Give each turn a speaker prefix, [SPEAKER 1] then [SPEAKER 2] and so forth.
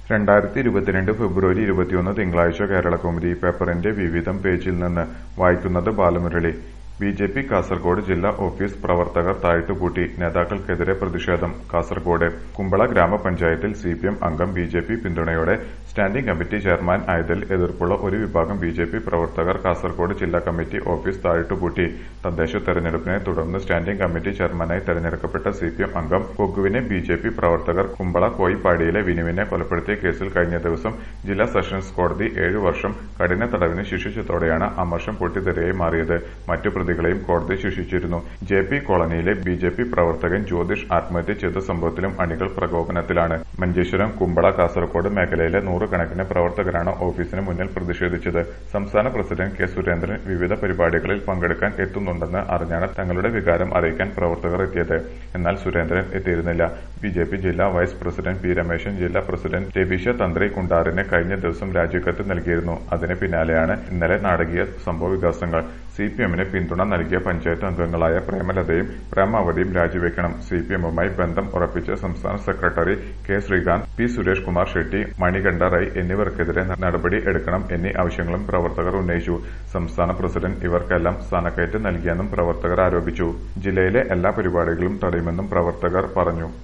[SPEAKER 1] രണ്ടായിരത്തി ഇരുപത്തിരണ്ട് ഫെബ്രുവരി ഇരുപത്തിയൊന്ന് തിങ്കളാഴ്ച കേരളകൗമുദി പേപ്പറിന്റെ വിവിധം പേജിൽ നിന്ന് വായിക്കുന്നത് Balamurali B J P Kasaragod ജില്ലാ ഓഫീസ് പ്രവർത്തകർ താഴ്ത്തുപൂട്ടി നേതാക്കൾക്കെതിരെ പ്രതിഷേധം കാസർഗോഡ് കുമ്പള ഗ്രാമപഞ്ചായത്തിൽ സി പി എം അംഗം ബി ജെ പി പിന്തുണയോടെ സ്റ്റാൻഡിംഗ് കമ്മിറ്റി ചെയർമാൻ ആയതിൽ എതിർപ്പുള്ള ഒരു വിഭാഗം ബി ജെ പി പ്രവർത്തകർ കാസർഗോഡ് ജില്ലാ കമ്മിറ്റി ഓഫീസ് താഴ്ത്തുപൂട്ടി തദ്ദേശ തെരഞ്ഞെടുപ്പിനെ തുടർന്ന് സ്റ്റാൻഡിംഗ് കമ്മിറ്റി ചെയർമാനായി തെരഞ്ഞെടുക്കപ്പെട്ട സി പി എം അംഗം കൊഗുവിനെ ബി ജെ പി പ്രവർത്തകർ കുമ്പള കോയിപ്പാടിയിലെ വിനുവിനെ കൊലപ്പെടുത്തിയ കേസിൽ കഴിഞ്ഞ ദിവസം ജില്ലാ സെഷൻസ് കോടതി ഏഴു വർഷം കഠിന തടവിന് ശിക്ഷിച്ചതോടെയാണ് അമർഷം പൊട്ടിത്തെറിയായി മാറിയത് മറ്റു പ്രതികളെയും കോടതി ശിക്ഷിച്ചിരുന്നു ജെ പി കോളനിയിലെ ബി ജെ പി പ്രവർത്തകൻ ജ്യോതിഷ് ആത്മഹത്യ ചെയ്ത സംഭവത്തിലും അണികൾ പ്രകോപനത്തിലാണ് മഞ്ചേശ്വരം കുമ്പള കാസർഗോഡ് മേഖലയിലെ നൂറുകണക്കിന് പ്രവർത്തകരാണ് ഓഫീസിന് മുന്നിൽ പ്രതിഷേധിച്ചത് സംസ്ഥാന പ്രസിഡന്റ് കെ സുരേന്ദ്രൻ വിവിധ പരിപാടികളിൽ പങ്കെടുക്കാൻ എത്തുന്നുണ്ടെന്ന് അറിഞ്ഞാണ് തങ്ങളുടെ വികാരം അറിയിക്കാൻ പ്രവർത്തകർ എത്തിയത് എന്നാൽ സുരേന്ദ്രൻ എത്തിയിരുന്നില്ല ബി ജെ പി ജില്ലാ വൈസ് പ്രസിഡന്റ് പി രമേശൻ ജില്ലാ പ്രസിഡന്റ് രവീശ തന്ത്രി കുണ്ടാറിന് കഴിഞ്ഞ ദിവസം രാജിക്കത്ത് നൽകിയിരുന്നു അതിന് പിന്നാലെയാണ് ഇന്നലെ നാടകീയ സംഭവ വികാസങ്ങൾ സി പി എമ്മിന് പിന്തുണ നൽകിയ പഞ്ചായത്ത് അംഗങ്ങളായ പ്രേമലതയും പ്രേമാവതിയും രാജിവെക്കണം സി പി എമ്മുമായി ബന്ധം ഉറപ്പിച്ച സംസ്ഥാന secretary K Srikanth P Suresh Kumar Shetty Manikanta Rai എന്നിവർക്കെതിരെ നടപടി എടുക്കണം എന്നീ ആവശ്യങ്ങളും പ്രവർത്തകർ ഉന്നയിച്ചു സംസ്ഥാന പ്രസിഡന്റ് ഇവർക്കെല്ലാം സ്ഥാനക്കയറ്റം നൽകിയെന്നും പ്രവർത്തകർ ആരോപിച്ചു ജില്ലയിലെ എല്ലാ പരിപാടികളും തടയുമെന്നും പ്രവർത്തകർ പറഞ്ഞു